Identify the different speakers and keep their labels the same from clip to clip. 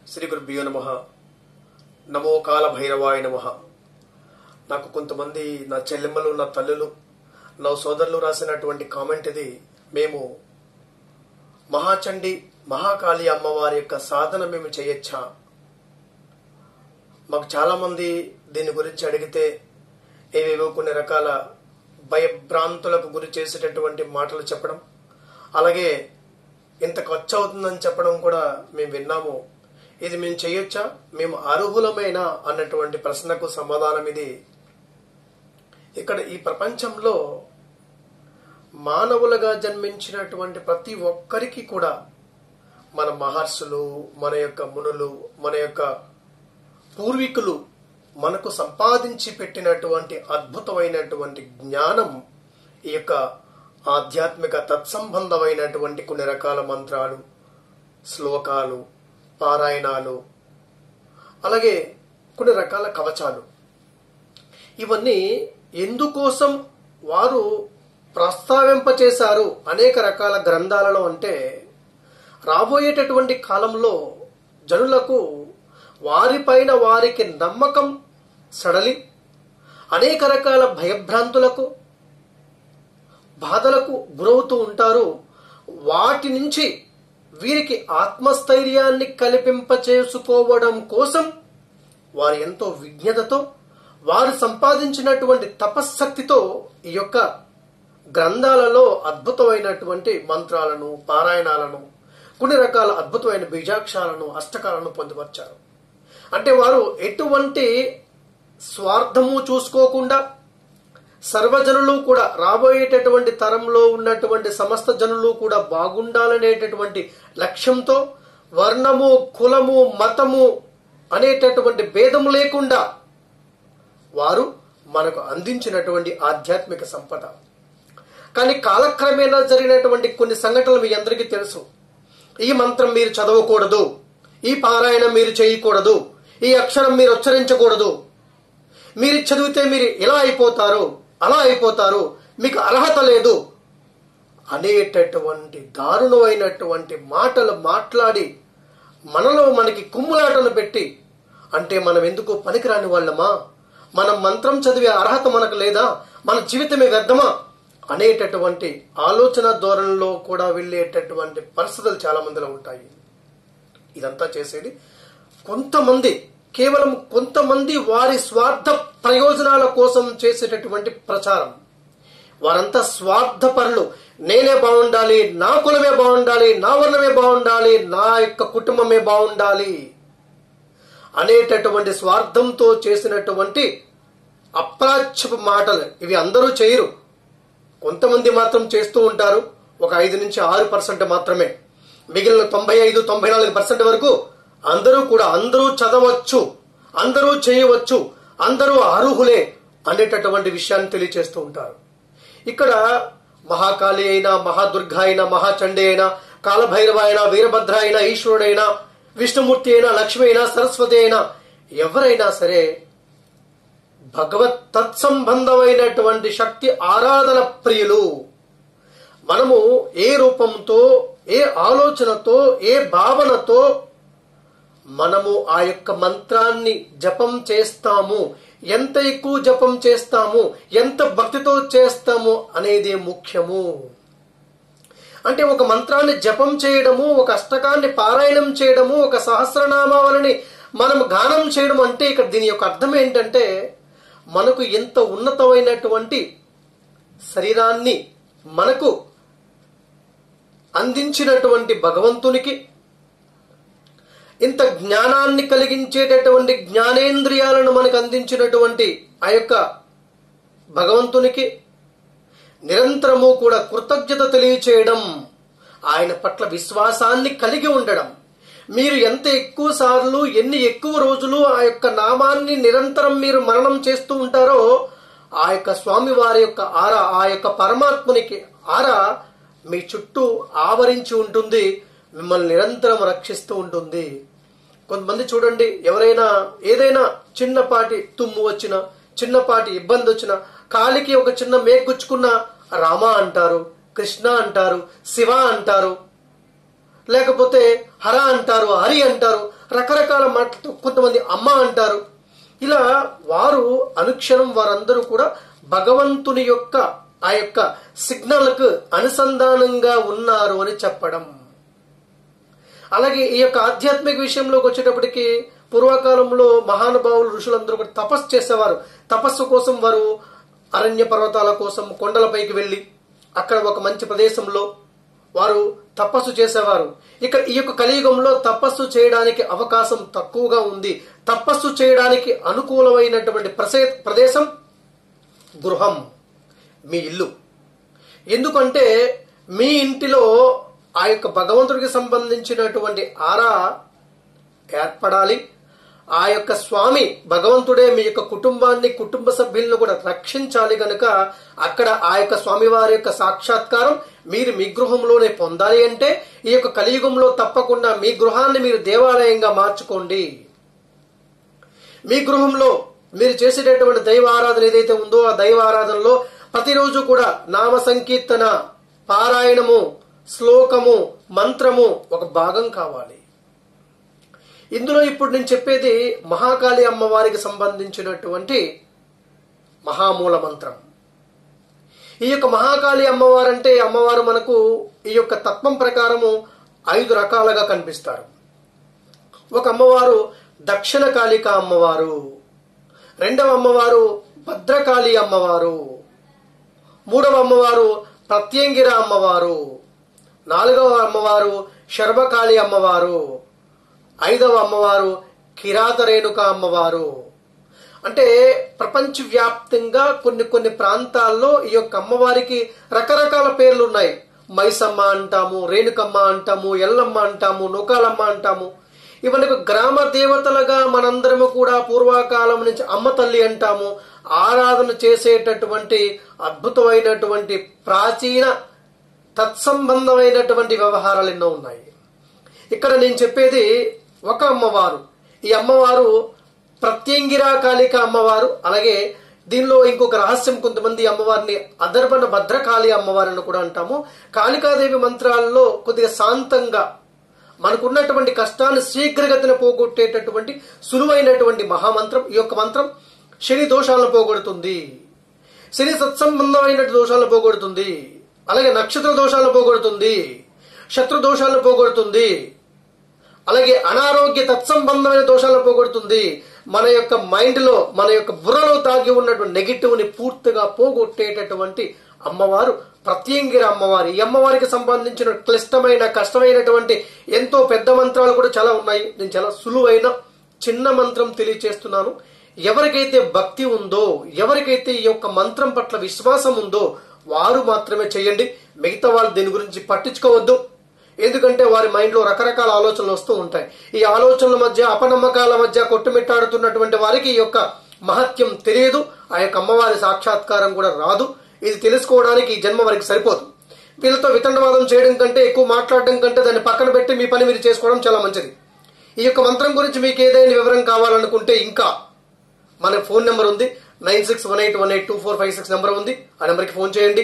Speaker 1: శ్రీ గురుభ్యో నమ నమో కాల భైరవాయ నమ నాకు కొంతమంది నా చెల్లెమ్మలు నా తల్లులు నా సోదరులు రాసినటువంటి కామెంట్ ఇది మేము మహాచండి మహాకాళి అమ్మవారి యొక్క సాధన మేము చేయొచ్చా మాకు చాలా మంది దీని గురించి అడిగితే ఏవేవో కొన్ని రకాల భయభ్రాంతులకు గురి చేసేటటువంటి మాటలు చెప్పడం అలాగే ఇంత ఖర్చు అవుతుందని చెప్పడం కూడా మేము విన్నాము ఇది మేము చేయొచ్చా మేము అర్హులమైన అన్నటువంటి ప్రశ్నకు సమాధానం ఇది ఇక్కడ ఈ ప్రపంచంలో మానవులుగా జన్మించినటువంటి ప్రతి ఒక్కరికి కూడా మన మహర్షులు మన యొక్క మునులు మన యొక్క పూర్వీకులు మనకు సంపాదించి పెట్టినటువంటి అద్భుతమైనటువంటి జ్ఞానం ఈ యొక్క ఆధ్యాత్మిక తత్సంబంధమైనటువంటి కొన్ని రకాల మంత్రాలు శ్లోకాలు పారాయణాలు అలాగే కొన్ని రకాల కవచాలు ఇవన్నీ ఎందుకోసం వారు ప్రస్తావింపచేశారు అనేక రకాల గ్రంథాలలో అంటే రాబోయేటటువంటి కాలంలో జనులకు వారిపైన వారికి నమ్మకం సడలి అనేక రకాల భయభ్రాంతులకు బాధలకు గురవుతూ ఉంటారు వాటి నుంచి వీరికి ఆత్మస్థైర్యాన్ని కల్పింపచేసుకోవడం కోసం వారు ఎంతో విజ్ఞతతో వారు సంపాదించినటువంటి తపశ్శక్తితో ఈ యొక్క గ్రంథాలలో అద్భుతమైనటువంటి మంత్రాలను పారాయణాలను కొన్ని రకాల అద్భుతమైన బీజాక్షాలను అష్టకాలను పొందుపరిచారు అంటే వారు ఎటువంటి స్వార్థము చూసుకోకుండా సర్వజనులు కూడా రాబోయేటటువంటి తరంలో ఉన్నటువంటి సమస్త జనులు కూడా బాగుండాలనేటటువంటి లక్ష్యంతో వర్ణము కులము మతము అనేటటువంటి భేదము లేకుండా వారు మనకు అందించినటువంటి ఆధ్యాత్మిక సంపద కానీ కాలక్రమేణా జరిగినటువంటి కొన్ని సంఘటనలు మీ అందరికీ తెలుసు ఈ మంత్రం మీరు చదవకూడదు ఈ పారాయణం మీరు చేయకూడదు ఈ అక్షరం మీరు ఉచ్చరించకూడదు మీరు చదివితే మీరు ఇలా అయిపోతారు అలా అయిపోతారు మీకు అర్హత లేదు అనేటటువంటి దారుణమైనటువంటి మాటలు మాట్లాడి మనలో మనకి కుమ్ములాటను పెట్టి అంటే మనం ఎందుకు పనికిరాని వాళ్ళమా మనం మంత్రం చదివే అర్హత మనకు లేదా మన జీవితమే వ్యర్థమా అనేటటువంటి ఆలోచన ధోరణిలో కూడా వెళ్ళేటటువంటి పరిస్థితులు చాలా మందిలో ఉంటాయి ఇదంతా చేసేది కొంతమంది కేవలం కొంతమంది వారి స్వార్థ ప్రయోజనాల కోసం చేసేటటువంటి ప్రచారం వారంతా స్వార్థపరులు నేనే బాగుండాలి నా కులమే బాగుండాలి నా వర్ణమే బాగుండాలి నా యొక్క కుటుంబమే బాగుండాలి అనేటటువంటి స్వార్థంతో చేసినటువంటి అప్రాచ్యపు మాటలు ఇవి అందరూ చేయరు కొంతమంది మాత్రం చేస్తూ ఉంటారు ఒక ఐదు నుంచి ఆరు పర్సెంట్ మాత్రమే మిగిలిన తొంభై ఐదు తొంభై నాలుగు పర్సెంట్ వరకు అందరూ కూడా అందరూ చదవచ్చు అందరూ చేయవచ్చు అందరూ అర్హులే అనేటటువంటి విషయాన్ని తెలియచేస్తూ ఉంటారు ఇక్కడ మహాకాళి అయినా మహాదుర్గ అయినా మహాచండి అయినా కాలభైరవ అయినా వీరభద్ర అయినా ఈశ్వరుడైనా విష్ణుమూర్తి అయినా లక్ష్మి అయినా సరస్వతి అయినా ఎవరైనా సరే భగవత్ తత్సంబంధమైనటువంటి శక్తి ఆరాధన ప్రియులు మనము ఏ రూపంతో ఏ ఆలోచనతో ఏ భావనతో మనము ఆ యొక్క మంత్రాన్ని జపం చేస్తాము ఎంత ఎక్కువ జపం చేస్తాము ఎంత భక్తితో చేస్తాము అనేది ముఖ్యము అంటే ఒక మంత్రాన్ని జపం చేయడము ఒక అష్టకాన్ని పారాయణం చేయడము ఒక సహస్రనామావళిని మనం గానం చేయడం అంటే ఇక్కడ దీని యొక్క అర్థం ఏంటంటే మనకు ఎంత ఉన్నతమైనటువంటి శరీరాన్ని మనకు అందించినటువంటి భగవంతునికి ఇంత జ్ఞానాన్ని కలిగించేటటువంటి జ్ఞానేంద్రియాలను మనకు అందించినటువంటి ఆ యొక్క భగవంతునికి నిరంతరము కూడా కృతజ్ఞత తెలియచేయడం ఆయన పట్ల విశ్వాసాన్ని కలిగి ఉండడం మీరు ఎంత ఎక్కువ సార్లు ఎన్ని ఎక్కువ రోజులు ఆ యొక్క నామాన్ని నిరంతరం మీరు మరణం చేస్తూ ఉంటారో ఆ యొక్క స్వామి వారి యొక్క ఆర ఆ యొక్క పరమాత్మునికి ఆర మీ చుట్టూ ఆవరించి ఉంటుంది మిమ్మల్ని నిరంతరం రక్షిస్తూ ఉంటుంది కొంతమంది చూడండి ఎవరైనా ఏదైనా చిన్నపాటి తుమ్ము వచ్చినా చిన్నపాటి ఇబ్బంది వచ్చినా కాలికి ఒక చిన్న మేగుచ్చుకున్న రామ అంటారు కృష్ణ అంటారు శివ అంటారు లేకపోతే హర అంటారు హరి అంటారు రకరకాల మాటలతో కొంతమంది అమ్మ అంటారు ఇలా వారు అనుక్షణం వారందరూ కూడా భగవంతుని యొక్క ఆ యొక్క సిగ్నల్కు అనుసంధానంగా ఉన్నారు అని చెప్పడం అలాగే ఈ యొక్క ఆధ్యాత్మిక విషయంలోకి వచ్చేటప్పటికి పూర్వకాలంలో మహానుభావులు ఋషులందరూ కూడా తపస్సు చేసేవారు తపస్సు కోసం వారు అరణ్య పర్వతాల కోసం కొండలపైకి వెళ్ళి అక్కడ ఒక మంచి ప్రదేశంలో వారు తపస్సు చేసేవారు ఇక్కడ ఈ యొక్క కలియుగంలో తపస్సు చేయడానికి అవకాశం తక్కువగా ఉంది తపస్సు చేయడానికి అనుకూలమైనటువంటి ప్రసే- ప్రదేశం గృహం మీ ఇల్లు ఎందుకంటే మీ ఇంటిలో ఆ యొక్క భగవంతుడికి సంబంధించినటువంటి ఆరా ఏర్పడాలి ఆ యొక్క స్వామి భగవంతుడే మీ యొక్క కుటుంబాన్ని కుటుంబ సభ్యులను కూడా రక్షించాలి గనుక అక్కడ ఆ యొక్క స్వామివారి యొక్క సాక్షాత్కారం మీరు మీ గృహంలోనే పొందాలి అంటే ఈ యొక్క కలియుగంలో తప్పకుండా మీ గృహాన్ని మీరు దేవాలయంగా మార్చుకోండి మీ గృహంలో మీరు చేసేటటువంటి దైవ ఆరాధన ఏదైతే ఉందో ఆ దైవ ఆరాధనలో ప్రతిరోజు కూడా నామ సంకీర్తన పారాయణము శ్లోకము మంత్రము ఒక భాగం కావాలి ఇందులో ఇప్పుడు నేను చెప్పేది మహాకాళి అమ్మవారికి సంబంధించినటువంటి మహామూల మంత్రం ఈ యొక్క మహాకాళి అమ్మవారు అంటే అమ్మవారు మనకు ఈ యొక్క తత్వం ప్రకారము ఐదు రకాలుగా కనిపిస్తారు ఒక అమ్మవారు దక్షిణ కాళిక అమ్మవారు రెండవ అమ్మవారు భద్రకాళి అమ్మవారు మూడవ అమ్మవారు ప్రత్యంగిర అమ్మవారు నాలుగవ అమ్మవారు శర్వకాళి అమ్మవారు ఐదవ అమ్మవారు కిరాత రేణుక అమ్మవారు అంటే ప్రపంచవ్యాప్తంగా కొన్ని కొన్ని ప్రాంతాల్లో ఈ యొక్క అమ్మవారికి రకరకాల పేర్లు ఉన్నాయి మైసమ్మ అంటాము రేణుకమ్మ అంటాము ఎల్లమ్మ అంటాము నూకాలమ్మ అంటాము ఇవన్నీ ఒక గ్రామ దేవతలుగా మనందరము కూడా పూర్వకాలం నుంచి అమ్మ తల్లి అంటాము ఆరాధన చేసేటటువంటి అద్భుతమైనటువంటి ప్రాచీన తత్సంబంధమైనటువంటి వ్యవహారాలు ఎన్నో ఉన్నాయి ఇక్కడ నేను చెప్పేది ఒక అమ్మవారు ఈ అమ్మవారు ప్రత్యంగిరా కాళిక అమ్మవారు అలాగే దీనిలో ఇంకొక రహస్యం కొంతమంది అమ్మవారిని అదర్భన భద్రకాళి అమ్మవారిని కూడా అంటాము కాళికాదేవి మంత్రాల్లో కొద్దిగా శాంతంగా మనకున్నటువంటి కష్టాన్ని శీఘ్రగతిన పోగొట్టేటటువంటి సులువైనటువంటి మహామంత్రం ఈ యొక్క మంత్రం శని దోషాలను పోగొడుతుంది శని సత్సంబంధమైన దోషాలను పోగొడుతుంది అలాగే నక్షత్ర దోషాలను పోగొడుతుంది శత్రు దోషాలను పోగొడుతుంది అలాగే అనారోగ్య తత్సంబంధమైన దోషాలను పోగొడుతుంది మన యొక్క మైండ్ లో మన యొక్క బుర్రలో తాగి ఉన్నటువంటి నెగిటివ్ ని పూర్తిగా పోగొట్టేటటువంటి అమ్మవారు ప్రత్యంగిర అమ్మవారు ఈ అమ్మవారికి సంబంధించిన క్లిష్టమైన కష్టమైనటువంటి ఎంతో పెద్ద మంత్రాలు కూడా చాలా ఉన్నాయి నేను చాలా సులువైన చిన్న మంత్రం తెలియచేస్తున్నాను ఎవరికైతే భక్తి ఉందో ఎవరికైతే ఈ యొక్క మంత్రం పట్ల విశ్వాసం ఉందో వారు మాత్రమే చేయండి మిగతా వాళ్ళు దీని గురించి పట్టించుకోవద్దు ఎందుకంటే వారి మైండ్ లో రకరకాల ఆలోచనలు వస్తూ ఉంటాయి ఈ ఆలోచనల మధ్య అపనమ్మకాల మధ్య కొట్టుమిట్టాడుతున్నటువంటి వారికి ఈ యొక్క మహత్యం తెలియదు ఆ యొక్క అమ్మవారి సాక్షాత్కారం కూడా రాదు ఇది తెలుసుకోవడానికి ఈ జన్మ వారికి సరిపోదు వీళ్ళతో వితండవాదం చేయడం కంటే ఎక్కువ మాట్లాడడం కంటే దాన్ని పక్కన పెట్టి మీ పని మీరు చేసుకోవడం చాలా మంచిది ఈ యొక్క మంత్రం గురించి మీకు ఏదైనా వివరం కావాలనుకుంటే ఇంకా మన ఫోన్ నెంబర్ ఉంది nine six one eight one eight two four five six number ఉంది ఆ నెంబర్కి ఫోన్ చేయండి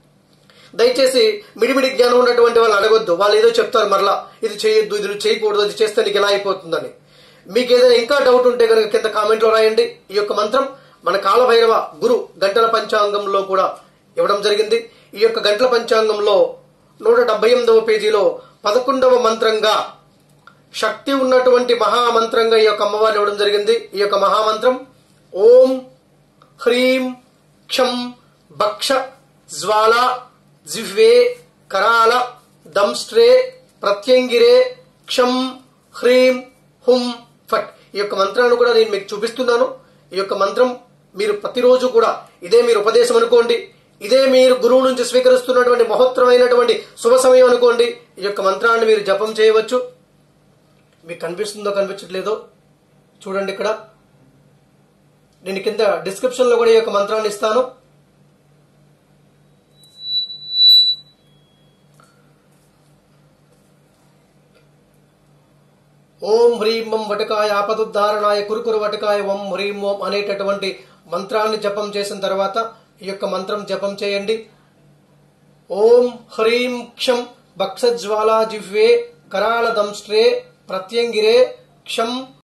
Speaker 1: దయచేసి మిడిమిడి జ్ఞానం ఉన్నటువంటి వాళ్ళు అడగొద్దు వాళ్ళు ఏదో చెప్తారు మరలా ఇది చేయొద్దు ఇది నువ్వు చేయకూడదు ఇది చేస్తే నీకు ఎలా అయిపోతుందని మీకు ఏదైనా ఇంకా డౌట్ ఉంటే కనుక కింద కామెంట్లో రాయండి ఈ యొక్క మంత్రం మన కాలభైరవ గురు గంటల పంచాంగంలో కూడా ఇవ్వడం జరిగింది ఈ యొక్క గంటల పంచాంగంలో నూట డెబ్బై ఎనిమిదవ పేజీలో పదకొండవ మంత్రంగా శక్తి ఉన్నటువంటి మహామంత్రంగా ఈ యొక్క అమ్మవారిని ఇవ్వడం జరిగింది ఈ యొక్క మహామంత్రం ఓం హ్రీం క్షం భక్ష జ్వాల జిహ్వే కరాల దంస్ట్రే ప్రత్యంగిరే క్షం హ్రీం హుం ఫట్ ఈ యొక్క మంత్రాన్ని కూడా నేను మీకు చూపిస్తున్నాను ఈ యొక్క మంత్రం మీరు ప్రతిరోజు కూడా ఇదే మీరు ఉపదేశం అనుకోండి ఇదే మీరు గురువు నుంచి స్వీకరిస్తున్నటువంటి మహోత్తరమైనటువంటి శుభ సమయం అనుకోండి ఈ యొక్క మంత్రాన్ని మీరు జపం చేయవచ్చు మీకు కనిపిస్తుందో కనిపించట్లేదో చూడండి ఇక్కడ నేను కింద డిస్క్రిప్షన్ లో కూడా ఈ యొక్క మంత్రాన్ని ఇస్తాను ఓం హ్రీం ఓం వటకాయ ఆపదుద్ధారణాయ కురుకురు వటకాయ ఓం హ్రీం ఓం అనేటటువంటి మంత్రాన్ని జపం చేసిన తర్వాత ఈ యొక్క మంత్రం జపం చేయండి ఓం హ్రీం క్షం భక్షజ్వాలా జిహ్వే కరాళ దంష్ట్రే ప్రత్యంగిరే క్షం